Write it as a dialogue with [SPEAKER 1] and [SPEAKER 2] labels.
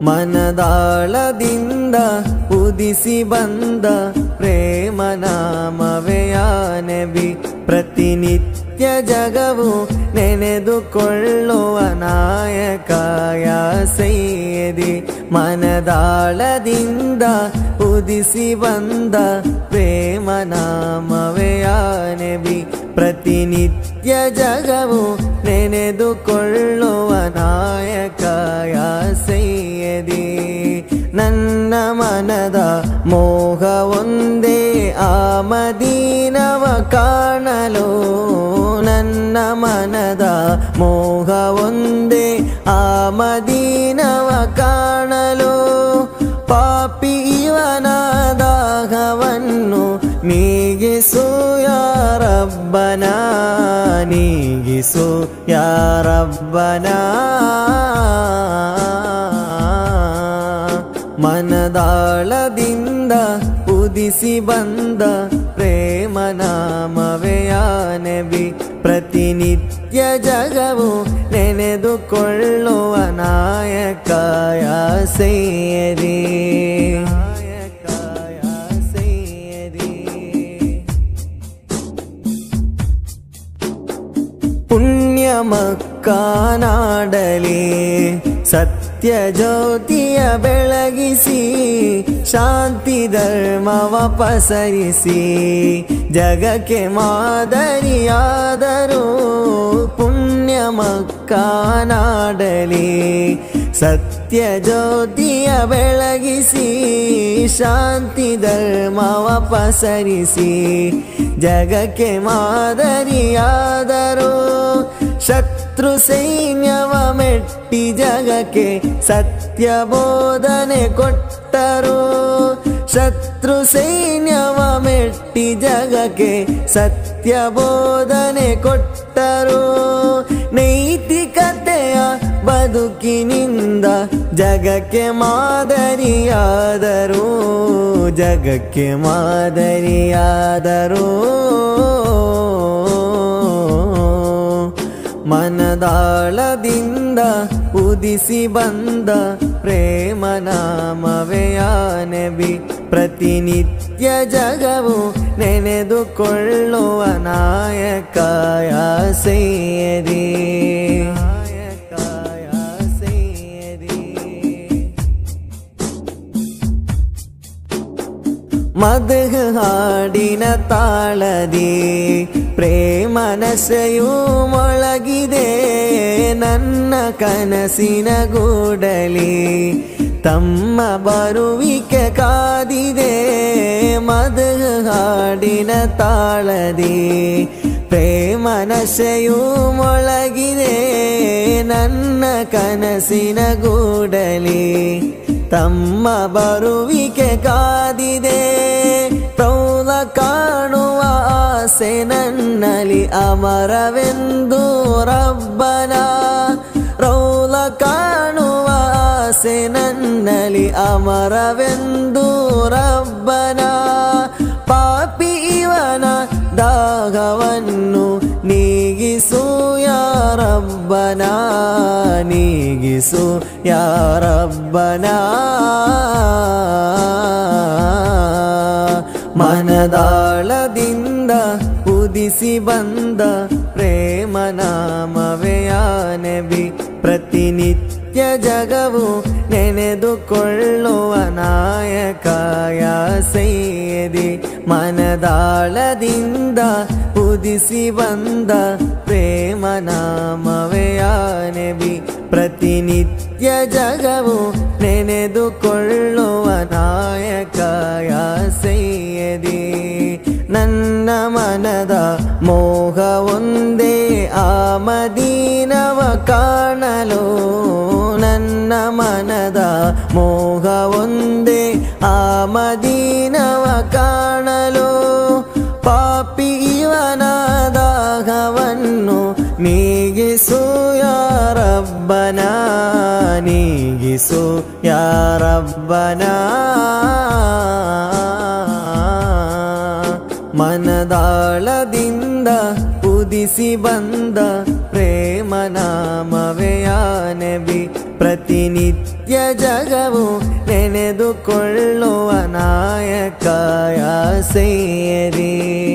[SPEAKER 1] ಮನದಾಳದಿಂದ ಉದಿಸಿ ಬಂದ ಪ್ರೇಮ ನಾಮವೆಯ ನಬಿ ಪ್ರತಿನಿತ್ಯ ಜಗವು ನೆನೆದುಕೊಳ್ಳುವ ನಾಯಕಾಯ ಸೈಯದಿ ಮನದಾಳದಿಂದ ಉದಿಸಿ ಬಂದ ಪ್ರೇಮ ನಾಮವೆಯ ನಬಿ ಪ್ರತಿನಿತ್ಯ ಜಗವು ನೆನೆದುಕೊಳ್ಳುವ ನಾಯಕಾಯ ಸೈಯದಿ ನನ್ನ ಮನದ ಮೋಹ ಒಂದೇ ಆ ಮದೀನವ ಕಾಣಲು ನನ್ನ ಮನದ ಮೋಹ ಒಂದೇ ಆ ಮದೀನವ ಕಾಣಲು ಪಾಪಿ ಇವನ ದಾಹವನ್ನು ನೀಗಿಸು ಯಾರಬ್ಬನ ನೀಗಿಸು ಯಾರಬ್ಬನ ಮನದಾಳದಿಂದ ಉದಿಸಿ ಬಂದ ಪ್ರೇಮ ನಾಮವೆಯ ನಬಿ ಪ್ರತಿನಿತ್ಯ ಜಗವು ನೆನೆದುಕೊಳ್ಳುವ ನಾಯಕಾಯ ಸೈಯದಿ ನಾಯಕಾಯ ಸೈಯದಿ ಪುಣ್ಯ ಮಕ್ಕಾನಾಡಲಿ ಸತ್ಯ ಜ್ಯೋತಿಯ ಬೆಳಗಿಸಿ ಶಾಂತಿ ಧರ್ಮವ ಪಸರಿಸಿ ಜಗಕ್ಕೆ ಮಾದರಿಯಾದರೂ ಪುಣ್ಯ ಮಕ್ಕಾನಾಡಲಿ ಸತ್ಯ ಜ್ಯೋತಿಯ ಬೆಳಗಿಸಿ ಶಾಂತಿ ಧರ್ಮವ ಪಸರಿಸಿ ಜಗಕ್ಕೆ ಮಾದರಿಯಾದರು ಶತ್ರು ಸೈನ್ಯವ ಮೆಟ್ಟಿ ಜಗಕ್ಕೆ ಸತ್ಯ ಬೋಧನೆ ಕೊಟ್ಟರು ಶತ್ರು ಸೈನ್ಯವ ಮೆಟ್ಟಿ ಜಗಕ್ಕೆ ಸತ್ಯ ಬೋಧನೆ ಕೊಟ್ಟರು ನೈತಿಕತೆಯ ಬದುಕಿನಿಂದ ಜಗಕ್ಕೆ ಮಾದರಿಯಾದರು ಜಗಕ್ಕೆ ಮಾದರಿಯಾದರು ಮನದಾಳದಿಂದ ಉದಿಸಿ ಬಂದ ಪ್ರೇಮ ನಾಮವೆಯ ನಬಿ ಪ್ರತಿನಿತ್ಯ ಜಗವು ನೆನೆದುಕೊಳ್ಳುವ ನಾಯಕಾಯ ಸೈಯದಿ ನಾಯಕಾಯ ಸೈಯದಿ ಮದಹ ಹಾಡಿನ ತಾಳದಿ ಪ್ರೇಮ ನಶೆಯೂ ಮೊಳಗಿದೆ ನನ್ನ ಕನಸಿನ ಗೂಡಲಿ ತಮ್ಮ ಬರುವಿಕೆ ಕಾದಿದೆ ಮದಹ ಹಾಡಿನ ತಾಳದಿ ಪ್ರೇಮ ನಶೆಯೂ ಮೊಳಗಿದೆ ನನ್ನ ಕನಸಿನ ಗೂಡಲಿ ತಮ್ಮ ಬರುವಿಕೆ ಕಾದಿದೆ ಪ್ರೌಲ ಕಾಣುವ ಆಸೆ ನನ್ನಲಿ ಅಮರವೆಂದು ರಬ್ಬನ ರೌಲ ಕಾಣುವ ಆಸೆ ನನ್ನಲಿ ಅಮರವೆಂದು ರಬ್ಬನ ಪಾಪಿ ಇವನ ದಾಗವನ್ನು ನೀಗಿಸು ಯಾರಬ್ಬನ ನೀಗಿಸು ಯಾರಬ್ಬನ ಮನದಾಳದಿಂದ ಉದಿಸಿ ಬಂದ ಪ್ರೇಮ ನಾಮವೆಯ ನಬಿ ಪ್ರತಿನಿತ್ಯ ಜಗವು ನೆನೆದುಕೊಳ್ಳುವ ನಾಯಕಾಯ ಸೈಯದಿ ಮನದಾಳದಿಂದ ಉದಿಸಿ ಬಂದ ಪ್ರೇಮ ನಾಮವೆಯ ನಬಿ ಪ್ರತಿನಿತ್ಯ ಜಗವು ನೆನೆದುಕೊಳ್ಳುವ ನಾಯಕಾಯ ಸೈಯದಿ ನನ್ನ ಮನದ ಮೋಹ ಒಂದೇ ಆ ಮದೀನವ ಕಾಣಲು ನನ್ನ ಮನದ ಮೋಹ ಒಂದೇ ಆ ಮದೀನವ ಕಾಣಲು ಪಾಪಿ ಇವನ ದಾಹವನ್ನು ನೀಗಿಸು ಯಾರಬ್ಬನ ನೀಗಿಸು ಯಾರಬ್ಬನ ಮನದಾಳದಿಂದ ಉದಿಸಿ ಬಂದ ಪ್ರೇಮ ನಾಮವೆಯ ನಬಿ ಪ್ರತಿನಿತ್ಯ ಜಗವು ನೆನೆದುಕೊಳ್ಳುವ ನಾಯಕ ಯಾ ಸೈಯದಿ